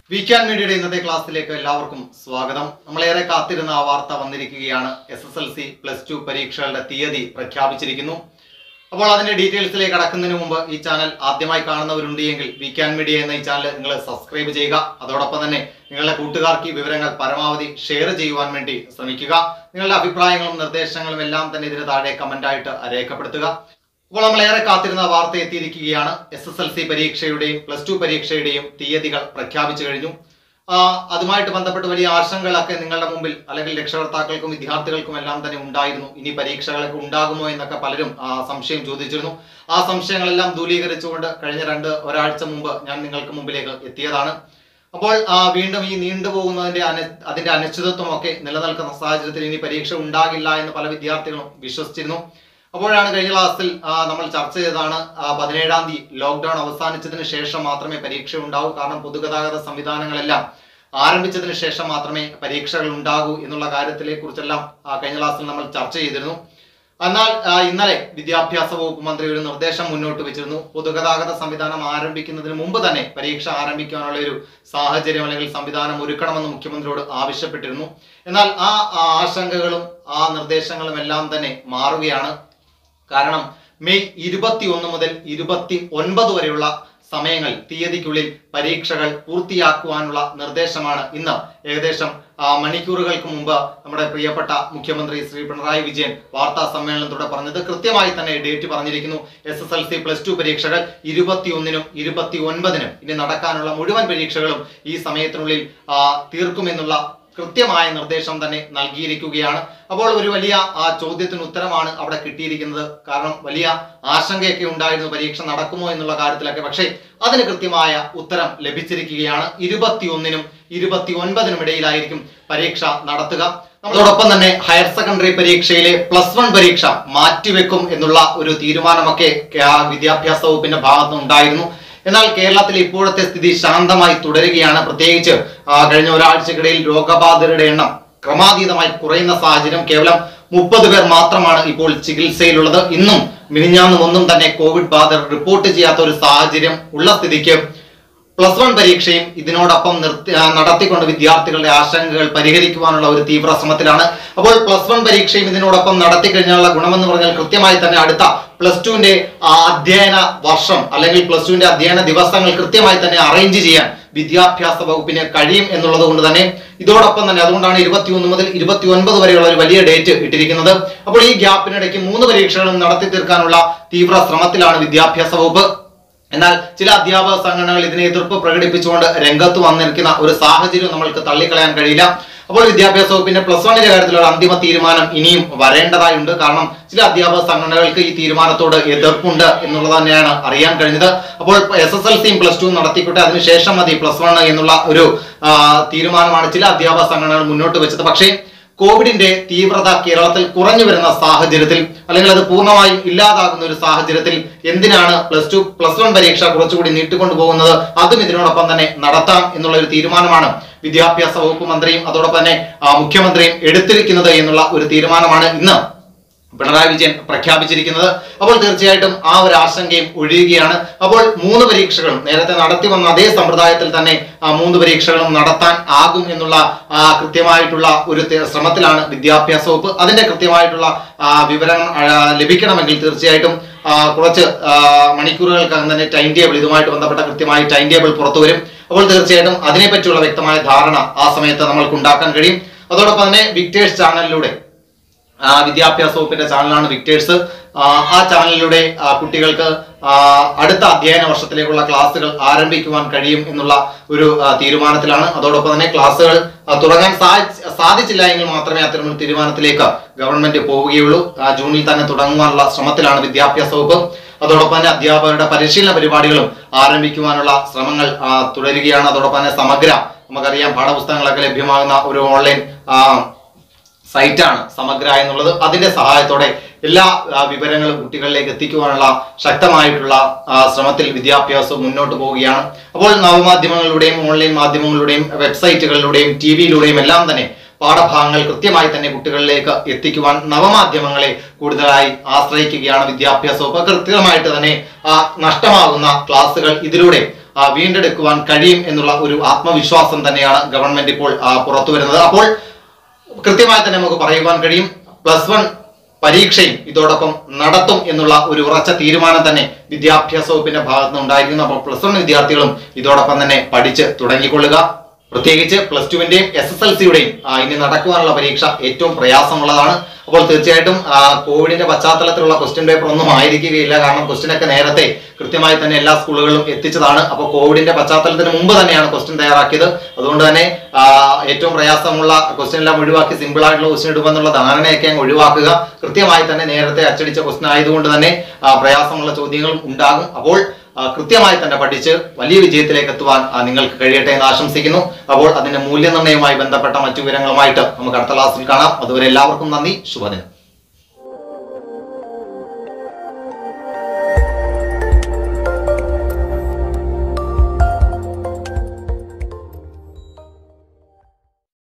വീക്കാൻ മീഡിയയുടെ ഇന്നത്തെ ക്ലാസ്സിലേക്ക് എല്ലാവർക്കും സ്വാഗതം നമ്മളേറെ കാത്തിരുന്ന ആ വാർത്ത വന്നിരിക്കുകയാണ് S S L C plus two പരീക്ഷകളുടെ തീയതി പ്രഖ്യാപിച്ചിരിക്കുന്നു അപ്പോൾ അതിന്റെ ഡീറ്റെയിൽസിലേക്ക് കടക്കുന്നതിന് മുമ്പ് ഈ ചാനൽ ആദ്യമായി കാണുന്നവരുണ്ട് എങ്കിൽ വീക്കാൻ മീഡിയ എന്ന ഈ ചാനൽ നിങ്ങൾ സബ്സ്ക്രൈബ് ചെയ്യുക അതോടൊപ്പം തന്നെ നിങ്ങളുടെ കൂട്ടുകാർക്ക് ഈ വിവരങ്ങൾ പരമാവധി ഷെയർ ചെയ്യുവാൻ വേണ്ടി ശ്രമിക്കുക നിങ്ങളുടെ അഭിപ്രായങ്ങളും നിർദ്ദേശങ്ങളും എല്ലാം തന്നെ ഇതിന് താഴെ കമന്റായിട്ട് രേഖപ്പെടുത്തുക അപ്പോൾ നമ്മൾ ഏറെ കാത്തിരുന്ന വാർത്ത എത്തിയിരിക്കുകയാണ് എസ് എസ് എൽ സി പരീക്ഷയുടെയും പ്ലസ് ടു പരീക്ഷയുടെയും തീയതികൾ പ്രഖ്യാപിച്ചു കഴിഞ്ഞു ആ, അതുമായിട്ട് ബന്ധപ്പെട്ട് വലിയ ആശങ്കകളൊക്കെ നിങ്ങളുടെ മുമ്പിൽ അല്ലെങ്കിൽ രക്ഷകർത്താക്കൾക്കും വിദ്യാർത്ഥികൾക്കും എല്ലാം തന്നെ ഉണ്ടായിരുന്നു ഇനി പരീക്ഷകളൊക്കെ ഉണ്ടാകുമോ എന്നൊക്കെ പലരും ആ, സംശയം ചോദിച്ചിരുന്നു ആ സംശയങ്ങളെല്ലാം ദൂരീകരിച്ചുകൊണ്ട് കഴിഞ്ഞ രണ്ട് ഒരാഴ്ച മുമ്പ് ഞാൻ നിങ്ങൾക്ക് മുമ്പിലേക്ക് എത്തിയതാണ് അപ്പോൾ ആ, വീണ്ടും ഈ നീണ്ടുപോകുന്നതിന്റെ അന അതിന്റെ അനിശ്ചിതത്വമൊക്കെ നിലനിൽക്കുന്ന സാഹചര്യത്തിൽ ഇനി പരീക്ഷ ഉണ്ടാകില്ല എന്ന് പല വിദ്യാർത്ഥികളും വിശ്വസിച്ചിരുന്നു അപ്പോഴാണ് കഴിഞ്ഞ ക്ലാസ്സിൽ ആ, നമ്മൾ ചർച്ച ചെയ്തതാണ് ആ, പതിനേഴാം തീയതി ലോക്ക്ഡൌൺ അവസാനിച്ചതിന് ശേഷം മാത്രമേ പരീക്ഷ ഉണ്ടാവൂ കാരണം പൊതുഗതാഗത സംവിധാനങ്ങളെല്ലാം ആരംഭിച്ചതിന് ശേഷം മാത്രമേ പരീക്ഷകൾ ഉണ്ടാകൂ എന്നുള്ള കാര്യത്തിലെ കുറിച്ചെല്ലാം ആ, കഴിഞ്ഞ ക്ലാസ്സിൽ നമ്മൾ ചർച്ച ചെയ്തിരുന്നു എന്നാൽ ആ, ഇന്നലെ വിദ്യാഭ്യാസ വകുപ്പ് മന്ത്രി ഒരു നിർദ്ദേശം മുന്നോട്ട് വെച്ചിരുന്നു പൊതുഗതാഗത സംവിധാനം ആരംഭിക്കുന്നതിന് മുമ്പ് തന്നെ പരീക്ഷ ആരംഭിക്കാനുള്ള ഒരു സാഹചര്യം അല്ലെങ്കിൽ സംവിധാനം ഒരുക്കണമെന്ന് മുഖ്യമന്ത്രിയോട് ആവശ്യപ്പെട്ടിരുന്നു എന്നാൽ ആ ആ ആശങ്കകളും ആ നിർദ്ദേശങ്ങളും എല്ലാം തന്നെ മാറുകയാണ് കാരണം മെയ് ഇരുപത്തി ഒന്ന് മുതൽ ഇരുപത്തി ഒൻപത് വരെയുള്ള സമയങ്ങൾ തീയതിക്കുള്ളിൽ പരീക്ഷകൾ പൂർത്തിയാക്കുവാനുള്ള നിർദ്ദേശമാണ് ഇന്ന് ഏകദേശം ആ, മണിക്കൂറുകൾക്ക് മുമ്പ് നമ്മുടെ പ്രിയപ്പെട്ട മുഖ്യമന്ത്രി ശ്രീ പിണറായി വിജയൻ വാർത്താ സമ്മേളനത്തോടെ പറഞ്ഞത് കൃത്യമായി തന്നെ ഡേറ്റ് പറഞ്ഞിരിക്കുന്നു S S L C plus two പരീക്ഷകൾ ഇരുപത്തിയൊന്നിനും ഇരുപത്തി ഒൻപതിനും ഇനി നടക്കാനുള്ള മുഴുവൻ പരീക്ഷകളും ഈ സമയത്തിനുള്ളിൽ ആ, തീർക്കുമെന്നുള്ള കൃത്യമായ നിർദ്ദേശം തന്നെ നൽകിയിരിക്കുകയാണ് അപ്പോൾ ഒരു വലിയ ആ ചോദ്യത്തിന് ഉത്തരമാണ് അവിടെ കിട്ടിയിരിക്കുന്നത് കാരണം വലിയ ആശങ്കയൊക്കെ ഉണ്ടായിരുന്നു പരീക്ഷ നടക്കുമോ എന്നുള്ള കാര്യത്തിലൊക്കെ പക്ഷേ അതിന് കൃത്യമായ ഉത്തരം ലഭിച്ചിരിക്കുകയാണ് ഇരുപത്തിയൊന്നിനും ഇരുപത്തി ഒൻപതിനും ഇടയിലായിരിക്കും പരീക്ഷ നടത്തുക അതോടൊപ്പം തന്നെ ഹയർ സെക്കൻഡറി പരീക്ഷയിലെ പ്ലസ് വൺ പരീക്ഷ മാറ്റിവെക്കും എന്നുള്ള ഒരു തീരുമാനമൊക്കെ ആ, വിദ്യാഭ്യാസ വകുപ്പിന്റെ ഭാഗത്ത് ഉണ്ടായിരുന്നു എന്നാൽ കേരളത്തിലെ ഇപ്പോഴത്തെ സ്ഥിതി ശാന്തമായി തുടരുകയാണ് പ്രത്യേകിച്ച് ആ, കഴിഞ്ഞ ഒരാഴ്ചക്കിടയിൽ രോഗബാധിതരുടെ എണ്ണം ക്രമാതീതമായി കുറയുന്ന സാഹചര്യം കേവലം മുപ്പത് പേർ മാത്രമാണ് ഇപ്പോൾ ചികിത്സയിലുള്ളത് ഇന്നും മിനിഞ്ഞാന്നും ഒന്നും തന്നെ കോവിഡ് ബാധിതർ റിപ്പോർട്ട് ചെയ്യാത്ത ഒരു സാഹചര്യം ഉള്ള സ്ഥിതിക്ക് പ്ലസ് വൺ പരീക്ഷയും ഇതിനോടൊപ്പം നിർത്തി ആ, നടത്തിക്കൊണ്ട് വിദ്യാർത്ഥികളുടെ ആശങ്കകൾ പരിഹരിക്കുവാനുള്ള ഒരു തീവ്ര ശ്രമത്തിലാണ് അപ്പോൾ പ്ലസ് വൺ പരീക്ഷയും ഇതിനോടൊപ്പം നടത്തി കഴിഞ്ഞാലുള്ള ഗുണമെന്ന് പറഞ്ഞാൽ കൃത്യമായി തന്നെ അടുത്ത പ്ലസ് ടുവിന്റെ അധ്യയന വർഷം അല്ലെങ്കിൽ പ്ലസ് ടുവിന്റെ അധ്യയന ദിവസങ്ങൾ കൃത്യമായി തന്നെ അറേഞ്ച് ചെയ്യാൻ വിദ്യാഭ്യാസ വകുപ്പിന് കഴിയും എന്നുള്ളത് കൊണ്ട് തന്നെ ഇതോടൊപ്പം തന്നെ അതുകൊണ്ടാണ് ഇരുപത്തിയൊന്ന് മുതൽ ഇരുപത്തി ഒൻപത് വരെയുള്ള ഒരു വലിയ ഡേറ്റ് ഇട്ടിരിക്കുന്നത് അപ്പോൾ ഈ ഗ്യാപ്പിനിടയ്ക്ക് മൂന്ന് പരീക്ഷകളും നടത്തി തീർക്കാനുള്ള തീവ്ര ശ്രമത്തിലാണ് വിദ്യാഭ്യാസ വകുപ്പ് എന്നാൽ ചില അധ്യാപക സംഘടനകൾ ഇതിനെ എതിർപ്പ് പ്രകടിപ്പിച്ചുകൊണ്ട് രംഗത്ത് വന്നിരിക്കുന്ന ഒരു സാഹചര്യം നമ്മൾക്ക് തള്ളിക്കളയാൻ കഴിയില്ല അപ്പോൾ വിദ്യാഭ്യാസ വകുപ്പിന്റെ പ്ലസ് വണ്ണിന്റെ കാര്യത്തിൽ ഒരു അന്തിമ തീരുമാനം ഇനിയും വരേണ്ടതായുണ്ട് കാരണം ചില അധ്യാപക സംഘടനകൾക്ക് ഈ തീരുമാനത്തോട് എതിർപ്പുണ്ട് എന്നുള്ളത് തന്നെയാണ് അറിയാൻ കഴിഞ്ഞത് അപ്പോൾ എസ് എസ് എൽ സിയും പ്ലസ് ടു നടത്തിക്കോട്ടെ അതിനുശേഷം മതി പ്ലസ് വൺ എന്നുള്ള ഒരു ആ, തീരുമാനമാണ് ചില അധ്യാപക സംഘടനകൾ മുന്നോട്ട് വെച്ചത് പക്ഷേ കോവിഡിന്റെ തീവ്രത കേരളത്തിൽ കുറഞ്ഞു വരുന്ന സാഹചര്യത്തിൽ അല്ലെങ്കിൽ അത് പൂർണ്ണമായും ഇല്ലാതാകുന്ന ഒരു സാഹചര്യത്തിൽ എന്തിനാണ് പ്ലസ് ടു പ്ലസ് വൺ പരീക്ഷ കുറച്ചുകൂടി നീട്ടിക്കൊണ്ടു പോകുന്നത് അതും ഇതിനോടൊപ്പം തന്നെ നടത്താം എന്നുള്ള ഒരു തീരുമാനമാണ് വിദ്യാഭ്യാസ വകുപ്പ് മന്ത്രിയും അതോടൊപ്പം തന്നെ ആ, മുഖ്യമന്ത്രിയും എടുത്തിരിക്കുന്നത് എന്നുള്ള ഒരു തീരുമാനമാണ് ഇന്ന് പിണറായി വിജയൻ പ്രഖ്യാപിച്ചിരിക്കുന്നത് അപ്പോൾ തീർച്ചയായിട്ടും ആ ഒരു ആശങ്കയും ഒഴിയുകയാണ് അപ്പോൾ മൂന്ന് പരീക്ഷകളും നേരത്തെ നടത്തി വന്ന അതേ സമ്പ്രദായത്തിൽ തന്നെ ആ മൂന്ന് പരീക്ഷകളും നടത്താൻ ആകും എന്നുള്ള ആ, കൃത്യമായിട്ടുള്ള ഒരു തെ- ശ്രമത്തിലാണ് വിദ്യാഭ്യാസ വകുപ്പ് അതിന്റെ കൃത്യമായിട്ടുള്ള ആ, വിവരം ആ, ലഭിക്കണമെങ്കിൽ തീർച്ചയായിട്ടും ആ, കുറച്ച് ആ, മണിക്കൂറുകൾക്കകം തന്നെ ടൈം ടേബിൾ ഇതുമായിട്ട് ബന്ധപ്പെട്ട കൃത്യമായി ടൈം ടേബിൾ പുറത്തു വരും അപ്പോൾ തീർച്ചയായിട്ടും അതിനെപ്പറ്റിയുള്ള വ്യക്തമായ ധാരണ ആ സമയത്ത് നമ്മൾക്ക് ഉണ്ടാക്കാൻ കഴിയും അതോടൊപ്പം തന്നെ വിക്ടേഴ്സ് ചാനലിലൂടെ ആ, വിദ്യാഭ്യാസ വകുപ്പിന്റെ ചാനലാണ് വിക്ടേഴ്സ് ആ, ആ ചാനലിലൂടെ ആ, കുട്ടികൾക്ക് ആ, അടുത്ത അധ്യയന വർഷത്തിലേക്കുള്ള ക്ലാസ്സുകൾ ആരംഭിക്കുവാൻ കഴിയും എന്നുള്ള ഒരു ആ, തീരുമാനത്തിലാണ് അതോടൊപ്പം തന്നെ ക്ലാസ്സുകൾ ആ, തുടങ്ങാൻ സാധി- സാധിച്ചില്ല എങ്കിൽ മാത്രമേ അത്തരമൊരു തീരുമാനത്തിലേക്ക് ഗവൺമെന്റ് പോവുകയുള്ളൂ ആ, ജൂണിൽ തന്നെ തുടങ്ങുവാനുള്ള ശ്രമത്തിലാണ് വിദ്യാഭ്യാസ വകുപ്പ് അതോടൊപ്പം തന്നെ അധ്യാപകരുടെ പരിശീലന പരിപാടികളും ആരംഭിക്കുവാനുള്ള ശ്രമങ്ങൾ ആ, തുടരുകയാണ് അതോടൊപ്പം തന്നെ സമഗ്ര നമുക്കറിയാം പാഠപുസ്തകങ്ങളൊക്കെ ലഭ്യമാകുന്ന ഒരു ഓൺലൈൻ സൈറ്റാണ് സമഗ്ര എന്നുള്ളത് അതിന്റെ സഹായത്തോടെ എല്ലാ ആ, വിവരങ്ങളും കുട്ടികളിലേക്ക് എത്തിക്കുവാനുള്ള ശക്തമായിട്ടുള്ള ആ, ശ്രമത്തിൽ വിദ്യാഭ്യാസം മുന്നോട്ട് പോവുകയാണ് അപ്പോൾ നവമാധ്യമങ്ങളിലൂടെയും ഓൺലൈൻ മാധ്യമങ്ങളിലൂടെയും വെബ്സൈറ്റുകളിലൂടെയും ടി വിയിലൂടെയും എല്ലാം തന്നെ പാഠഭാഗങ്ങൾ കൃത്യമായി തന്നെ കുട്ടികളിലേക്ക് എത്തിക്കുവാൻ നവമാധ്യമങ്ങളെ കൂടുതലായി ആശ്രയിക്കുകയാണ് വിദ്യാഭ്യാസ വകുപ്പ് കൃത്യമായിട്ട് തന്നെ ആ നഷ്ടമാകുന്ന ക്ലാസ്സുകൾ ഇതിലൂടെ ആ, വീണ്ടെടുക്കുവാൻ കഴിയും എന്നുള്ള ഒരു ആത്മവിശ്വാസം തന്നെയാണ് ഗവൺമെന്റ് ഇപ്പോൾ ആ, പുറത്തു വരുന്നത് അപ്പോൾ കൃത്യമായി തന്നെ നമുക്ക് പറയുവാൻ കഴിയും പ്ലസ് വൺ പരീക്ഷയും ഇതോടൊപ്പം നടത്തും എന്നുള്ള ഒരു ഉറച്ച തീരുമാനം തന്നെ വിദ്യാഭ്യാസ വകുപ്പിന്റെ ഭാഗത്ത് നിന്ന് ഉണ്ടായിരിക്കുന്നു അപ്പോൾ പ്ലസ് വൺ വിദ്യാർത്ഥികളും ഇതോടൊപ്പം തന്നെ പഠിച്ച് തുടങ്ങിക്കൊള്ളുക പ്രത്യേകിച്ച് പ്ലസ് ടുവിന്റെയും എസ് എസ് എൽ സിയുടെയും ഇനി നടക്കുവാനുള്ള പരീക്ഷ ഏറ്റവും പ്രയാസമുള്ളതാണ് അപ്പോൾ തീർച്ചയായിട്ടും ആ, കോവിഡിന്റെ പശ്ചാത്തലത്തിലുള്ള ക്വസ്റ്റ്യൻ പേപ്പർ ഒന്നും ആയിരിക്കുകയില്ല കാരണം ക്വസ്റ്റ്യൻ ഒക്കെ നേരത്തെ കൃത്യമായി തന്നെ എല്ലാ സ്കൂളുകളിലും എത്തിച്ചതാണ് അപ്പോൾ കോവിഡിന്റെ പശ്ചാത്തലത്തിന് മുമ്പ് തന്നെയാണ് ക്വസ്റ്റ്യൻ തയ്യാറാക്കിയത് അതുകൊണ്ട് തന്നെ ആ, ഏറ്റവും പ്രയാസമുള്ള ക്വസ്റ്റ്യൻ എല്ലാം ഒഴിവാക്കി സിമ്പിൾ ആയിട്ടുള്ള ക്വസ്റ്റ്യൻ ഇടുമെന്നുള്ള ധാരണയൊക്കെ അങ്ങ് ഒഴിവാക്കുക കൃത്യമായി തന്നെ നേരത്തെ അച്ചടിച്ച ക്വസ്റ്റ്യൻ ആയതുകൊണ്ട് തന്നെ ആ, പ്രയാസമുള്ള ചോദ്യങ്ങളും ഉണ്ടാകും അപ്പോൾ ആ, കൃത്യമായി തന്നെ പഠിച്ച് വലിയ വിജയത്തിലേക്ക് എത്തുവാൻ ആ, നിങ്ങൾക്ക് കഴിയട്ടെ എന്ന് ആശംസിക്കുന്നു അപ്പോൾ അതിന്റെ മൂല്യനിർണ്ണയവുമായി ബന്ധപ്പെട്ട മറ്റു വിവരങ്ങളുമായിട്ട് നമുക്ക് അടുത്ത ക്ലാസ്സിൽ കാണാം അതുവരെ എല്ലാവർക്കും നന്ദി ശുഭദിനം